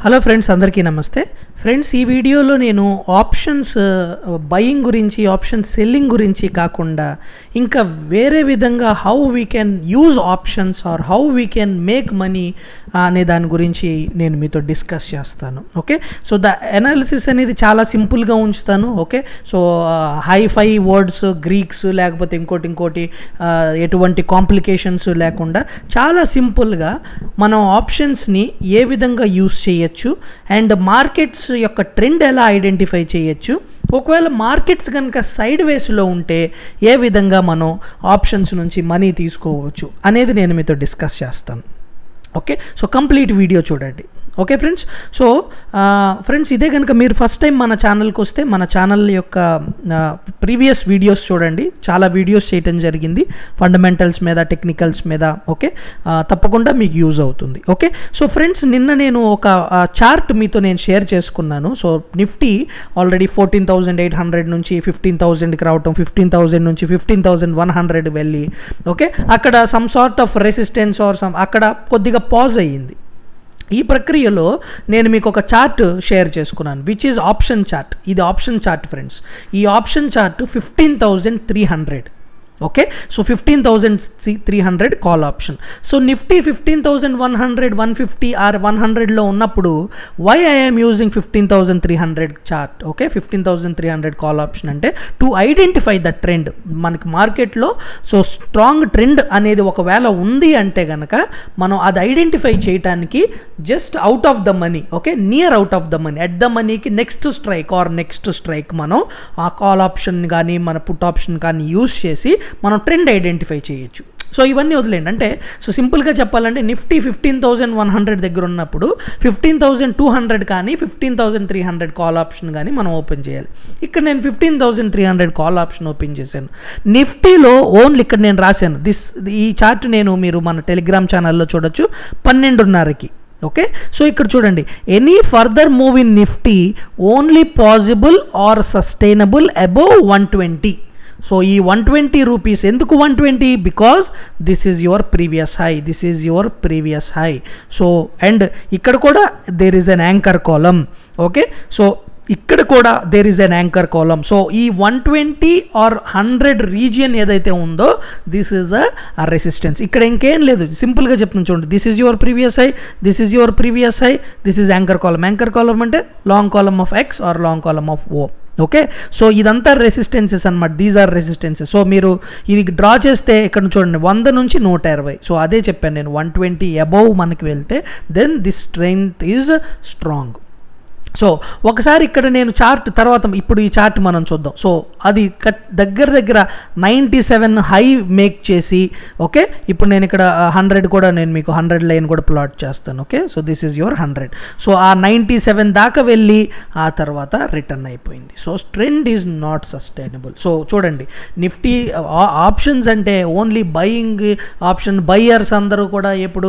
hello friends అందరికీ నమస్తే friends ఈ వీడియోలో నేను ఆప్షన్స్ బయింగ్ గురించి ఆప్షన్ సెల్లింగ్ గురించి కాకుండా ఇంకా వేరే విధంగా how we can use options or how we can make money అనే దాని గురించి నేను మీతో డిస్కస్ చేస్తాను ఓకే సో ద అనాలిసిస్ అనేది చాలా సింపుల్గా ఉంచుతాను okay so hi fi words Greeks లేకపోతే ఇంకోటి ఇంకోటి ఆ, ఎటువంటి కాంప్లికేషన్స్ లేకుండా చాలా సింపుల్గా మనం ఆప్షన్స్ని ఏ విధంగా యూస్ చేయొచ్చు అండ్ మార్కెట్స్ యొక్క ట్రెండ్ ఎలా ఐడెంటిఫై చేయొచ్చు ఒకవేళ మార్కెట్స్ కనుక సైడ్ వేస్లో ఉంటే ఏ విధంగా మనం ఆప్షన్స్ నుంచి మనీ తీసుకోవచ్చు అనేది నేను మీతో డిస్కస్ చేస్తాను ఓకే సో కంప్లీట్ వీడియో చూడండి ఓకే ఫ్రెండ్స్ సో ఫ్రెండ్స్ ఇదే కనుక మీరు ఫస్ట్ టైం మన ఛానల్కి వస్తే మన ఛానల్ యొక్క ప్రీవియస్ వీడియోస్ చూడండి చాలా వీడియోస్ చేయటం జరిగింది ఫండమెంటల్స్ మీద టెక్నికల్స్ మీద ఓకే తప్పకుండా మీకు యూజ్ అవుతుంది ఓకే సో ఫ్రెండ్స్ నిన్న నేను ఒక చార్ట్ మీతో నేను షేర్ చేసుకున్నాను so Nifty already fourteen thousand eight hundred నుంచి ఫిఫ్టీన్ థౌజండ్కి రావటం ఫిఫ్టీన్ థౌజండ్ నుంచి ఫిఫ్టీన్ థౌజండ్ వన్ హండ్రెడ్ వెళ్ళి ఓకే అక్కడ some sort of resistance or some అక్కడ కొద్దిగా పాజ్ అయ్యింది ఈ ప్రక్రియలో నేను మీకు ఒక చార్ట్ షేర్ చేసుకున్నాను విచ్ ఈజ్ ఆప్షన్ చార్ట్ ఇది ఆప్షన్ చార్ట్ ఫ్రెండ్స్ ఈ option chart fifteen thousand three hundred okay so fifteen thousand three hundred call option so Nifty fifteen thousand one hundred one fifty or one హండ్రెడ్లో ఉన్నప్పుడు why I'm using fifteen thousand three hundred chart okay fifteen thousand three hundred call option అంటే to identify the trend మనకి మార్కెట్లో so strong trend అనేది ఒకవేళ ఉంది అంటే కనుక మనం అది ఐడెంటిఫై చేయడానికి just out of the money okay near out of the money at the మనీకి next strike or next strike మనం ఆ కాల్ ఆప్షన్ కానీ మన పుట్ ఆప్షన్ కానీ యూస్ చేసి మనం ట్రెండ్ ఐడెంటిఫై చేయొచ్చు సో ఇవన్నీ వదిలేండి అంటే సో సింపుల్గా చెప్పాలంటే Nifty fifteen thousand one hundred దగ్గర ఉన్నప్పుడు ఫిఫ్టీన్ థౌసండ్ టూ హండ్రెడ్ కానీ fifteen thousand three hundred call option కానీ మనం ఓపెన్ చేయాలి ఇక్కడ నేను fifteen thousand three hundred call option open చేశాను నిఫ్టీలో ఓన్లీ ఇక్కడ నేను రాశాను దిస్ ఈ చార్ట్ నేను మీరు మన టెలిగ్రామ్ ఛానల్లో చూడొచ్చు పన్నెండున్నరకి ఓకే సో ఇక్కడ చూడండి any further move in Nifty only possible or sustainable above one twenty so ఈ వన్ ట్వంటీ రూపీస్ ఎందుకు one twenty because this is your previous high this is your previous high so and ఇక్కడ కూడా there is an anchor column okay so ఇక్కడ కూడా there is an anchor column so ఈ one twenty or hundred region ఏదైతే ఉందో this is a resistance ఇక్కడ ఇంకేం లేదు సింపుల్గా చెప్తున్నాను చూడండి this is your previous high this is your previous high this is anchor column anchor column అంటే long column of X or long column of O okay so ఇదంతా resistances అనమాట these are resistances so మీరు ఇది draw చేస్తే ఇక్కడ చూడండి వంద నుంచి నూట ఇరవై సో అదే చెప్పాను నేను వన్ ట్వంటీ అబౌవ్ మనకి వెళ్తే then this strength is strong so ఒకసారి ఇక్కడ నేను చార్ట్ తర్వాత ఇప్పుడు ఈ చార్ట్ మనం చూద్దాం సో అది దగ్గర దగ్గర నైంటీ సెవెన్ హై మేక్ చేసి ఓకే ఇప్పుడు నేను ఇక్కడ హండ్రెడ్ కూడా నేను మీకు హండ్రెడ్ లైన్ కూడా ప్లాట్ చేస్తాను okay so this is your hundred so ఆ నైంటీ సెవెన్ దాకా వెళ్ళి ఆ తర్వాత రిటర్న్ అయిపోయింది so trend is not sustainable so చూడండి నిఫ్టీ ఆప్షన్స్ అంటే ఓన్లీ బయింగ్ ఆప్షన్ బయ్యర్స్ అందరూ కూడా ఎప్పుడు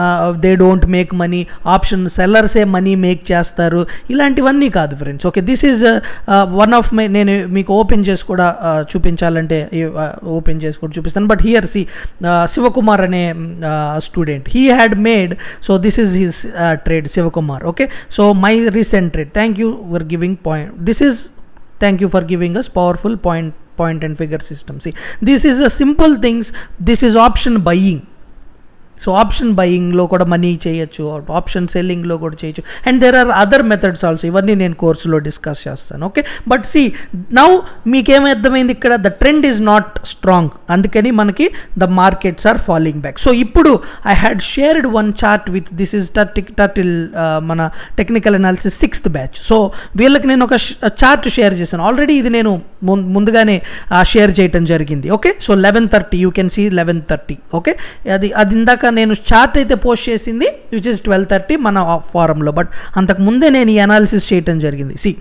they don't make money option సెల్లర్సే మనీ మేక్ చేస్తారు ఇలాంటివన్నీ కాదు friends okay this is one of my నేను మీకు ఓపెన్ చేసి కూడా చూపించాలంటే ఓపెన్ చేసి కూడా చూపిస్తాను బట్ హియర్ సి శివకుమార్ అనే student he had made so this is his trade Shivakumar okay so my recent trade thank you for giving point this is thank you for giving us powerful point point and figure system see this is a simple things this is option buying so option బయింగ్లో కూడా money చేయొచ్చు option సెల్లింగ్లో కూడా చేయొచ్చు and there are other methods also ఇవన్నీ నేను కోర్సులో discuss చేస్తాను ఓకే బట్ సి నౌ మీకేం అర్థమైంది ఇక్కడ the trend is not strong అందుకని మనకి the markets are following back so ఇప్పుడు I had shared one chart with this is turtle మన technical analysis sixth batch so వీళ్ళకి నేను ఒక చార్ట్ షేర్ చేశాను ఆల్రెడీ ఇది నేను ముందుగానే షేర్ చేయటం జరిగింది okay so eleven thirty you can see eleven thirty okay అది అది ఇందాక నేను చార్ట్ అయితే పోస్ట్ చేసింది విచ్ ఇస్ ట్వెల్వ్ థర్టీ మన ఫారంలో బట్ అంతకు ముందే నేను ఈ అనాలిసిస్ చేయటం జరిగింది see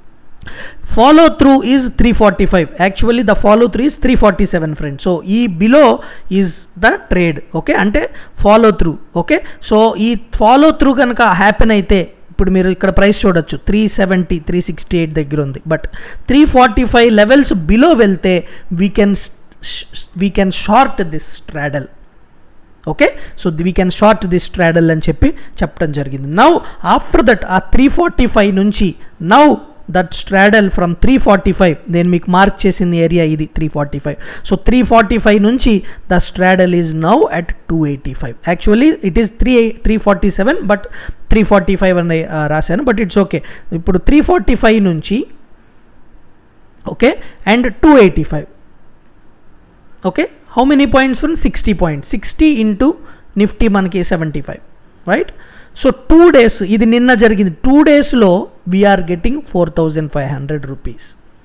follow through is three forty five actually the follow through is three forty seven friend so ఈ below is the trade okay అంటే ఫాలో త్రూ ఓకే సో ఈ ఫాలో త్రూ కనుక హ్యాపెన్ అయితే ఇప్పుడు మీరు ఇక్కడ ప్రైస్ చూడొచ్చు three seventy three sixty eight దగ్గర ఉంది but three forty five levels below వెళ్తే we can we can short this straddle okay so we can short this straddle అని చెప్పి చెప్పడం జరిగింది నవ్ ఆఫ్టర్ దట్ ఆ త్రీ ఫార్టీ ఫైవ్ నుంచి now that straddle from three forty five నేను మీకు mark చేసిన ఏరియా ఇది three forty five so three forty five నుంచి the straddle is now at two eighty five actually it is three three forty seven but three forty five అని ఆ, రాశాను but it's okay ఇప్పుడు three forty five నుంచి okay and two eighty five okay how many points one sixty points sixty into Nifty మనకి seventy five right so two days ఇది నిన్న జరిగింది two డేస్లో we are getting four thousand five hundred rupees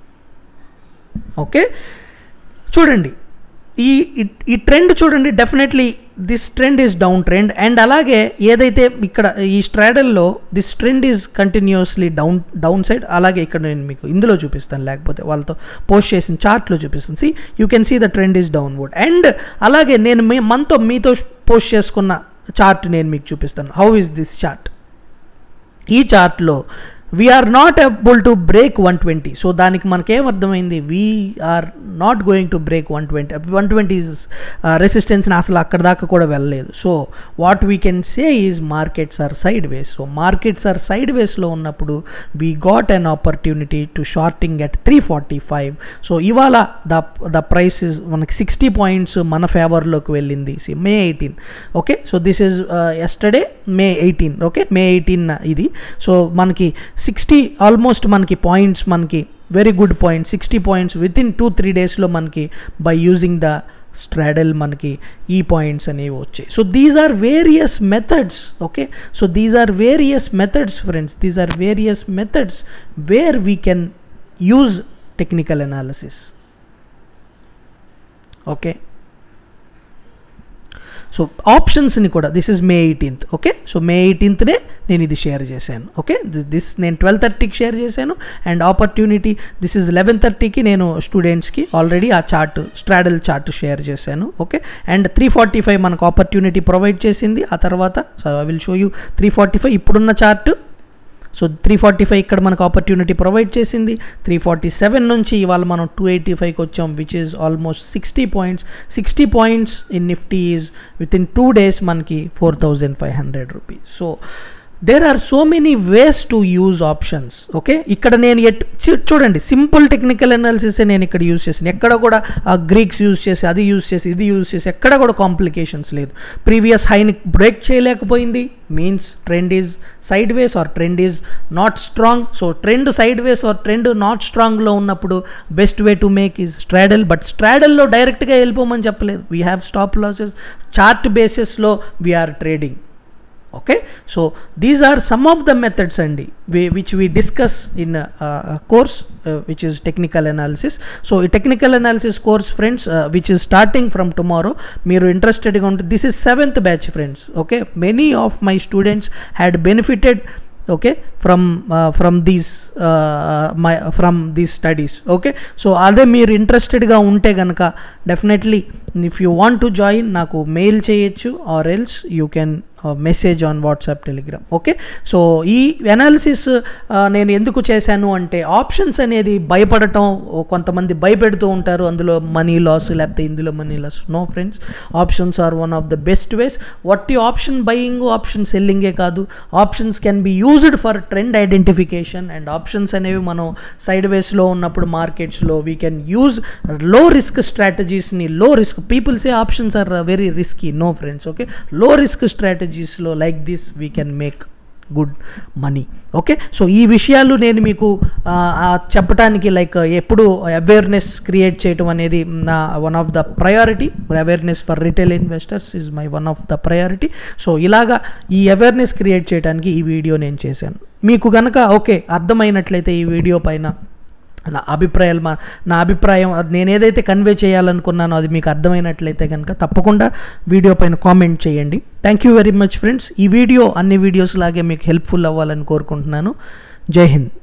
okay చూడండి ఈ ఈ- ఈ ట్రెండ్ చూడండి definitely this trend is down trend and అలాగే ఏదైతే ఇక్కడ ఈ స్ట్రాడల్లో this trend is continuously down down side అలాగే ఇక్కడ నేను మీకు ఇందులో చూపిస్తాను లేకపోతే వాళ్ళతో పోస్ట్ చేసిన చార్ట్లో చూపిస్తాను see you can see the trend is downward and అలాగే నేను మీ మనతో మీతో పోస్ట్ చేసుకున్న చార్ట్ నేను మీకు చూపిస్తాను హౌ ఇస్ దిస్ చార్ట్ ఈ చార్ట్లో we are not able to break one twenty so దానికి మనకేం అర్థమైంది we are not going to break one twenty one twenty రెసిస్టెన్స్ని అసలు అక్కడ దాకా కూడా వెళ్ళలేదు so what we can say is markets are side ways so markets are side వేస్లో ఉన్నప్పుడు we got an opportunity to shorting at three forty five so ఇవాళ the the price is మనకి సిక్స్టీ పాయింట్స్ మన ఫేవర్లోకి వెళ్ళింది May eighteen okay so this is yesterday May eighteen okay May eighteen ఇది so మనకి sixty almost మనకి points మనకి very good point sixty points with in two three డేస్లో మనకి బై యూజింగ్ ద స్ట్రాడల్ మనకి ఈ పాయింట్స్ అనేవి వచ్చాయి so these are various methods okay so these are various methods friends these are various methods where we can use technical analysis okay so ఆప్షన్స్ని కూడా this is May eighteenth okay so May ఎయిటీన్త్నే నేను ఇది share చేశాను ఓకే this నేను twelve థర్టీకి share చేశాను and opportunity this is eleven థర్టీకి నేను స్టూడెంట్స్కి ఆల్రెడీ ఆ చార్ట్ స్ట్రాడల్ చార్ట్ షేర్ చేశాను okay and three forty five మనకు ఆపర్చునిటీ ప్రొవైడ్ చేసింది ఆ తర్వాత so I will show you three forty five ఇప్పుడున్న chart so three forty five ఇక్కడ మనకు ఆపర్చునిటీ ప్రొవైడ్ చేసింది త్రీ ఫార్టీ సెవెన్ నుంచి ఇవాళ మనం టూ ఎయిటీ ఫైవ్కి వచ్చాం which is almost sixty points sixty points in Nifty is with in two days మనకి four thousand five hundred rupees so there are so many ways to use options okay ఇక్కడ నేను at చూ- చూడండి simple technical analysis నేను ఇక్కడ use చేసాను ఎక్కడ కూడా Greeks use చేసి అది యూజ్ చేసి ఇది యూజ్ చేసి ఎక్కడ కూడా కాంప్లికేషన్స్ లేదు ప్రీవియస్ హైని బ్రేక్ చేయలేకపోయింది means trend is side ways or trend is not strong so trend side ways or trend not స్ట్రాంగ్లో ఉన్నప్పుడు best way to make is straddle but స్ట్రాడల్లో డైరెక్ట్గా వెళ్ళిపోమని చెప్పలేదు we have stop losses chart బేసిస్లో we are trading okay so these are some of the methods అండి we, which we discuss in a, a course uh, which is technical analysis so ఈ technical analysis course friends uh, which is starting from tomorrow మీరు ఇంట్రెస్టెడ్గా ఉంటే this is seventh batch friends okay many of my students had benefited okay from from these my from these studies okay so అదే మీరు ఇంట్రెస్టెడ్గా ఉంటే కనుక definitely if you want to join నాకు mail చేయొచ్చు or else you can message on WhatsApp Telegram okay so ఈ analysis నేను ఎందుకు చేశాను అంటే ఆప్షన్స్ అనేది భయపడటం ఓ కొంతమంది భయపెడుతూ ఉంటారు అందులో మనీ లాస్ లేకపోతే ఇందులో money loss no friends options are one of the best ways వట్టి ఆప్షన్ బయింగ్ ఆప్షన్ సెల్లింగే కాదు options can be used for trend identification and options అనేవి మనం సైడ్ వేస్లో ఉన్నప్పుడు మార్కెట్స్లో we can use low risk స్ట్రాటజీస్ని low risk people say options are very risky no friends okay low risk స్ట్రాటజీస్లో like this we can make good money okay so ఈ విషయాలు నేను మీకు ఆ, ఆ, చెప్పడానికి లైక్ ఎప్పుడు అవేర్నెస్ క్రియేట్ చేయటం అనేది నా one of the priority awareness for retail investors is my one of the priority so ఇలాగా ఈ అవేర్నెస్ క్రియేట్ చేయడానికి ఈ వీడియో నేను చేశాను మీకు కనుక ఓకే అర్థమైనట్లయితే ఈ వీడియో పైన నా అభిప్రాయాలు మా నా అభిప్రాయం అది నేను ఏదైతే కన్వే చేయాలనుకున్నానో అది మీకు అర్థమైనట్లయితే కనుక తప్పకుండా వీడియో పైన కామెంట్ చేయండి thank you very much friends ఈ వీడియో అన్ని వీడియోస్ లాగే మీకు హెల్ప్ఫుల్ అవ్వాలని కోరుకుంటున్నాను జై హింద్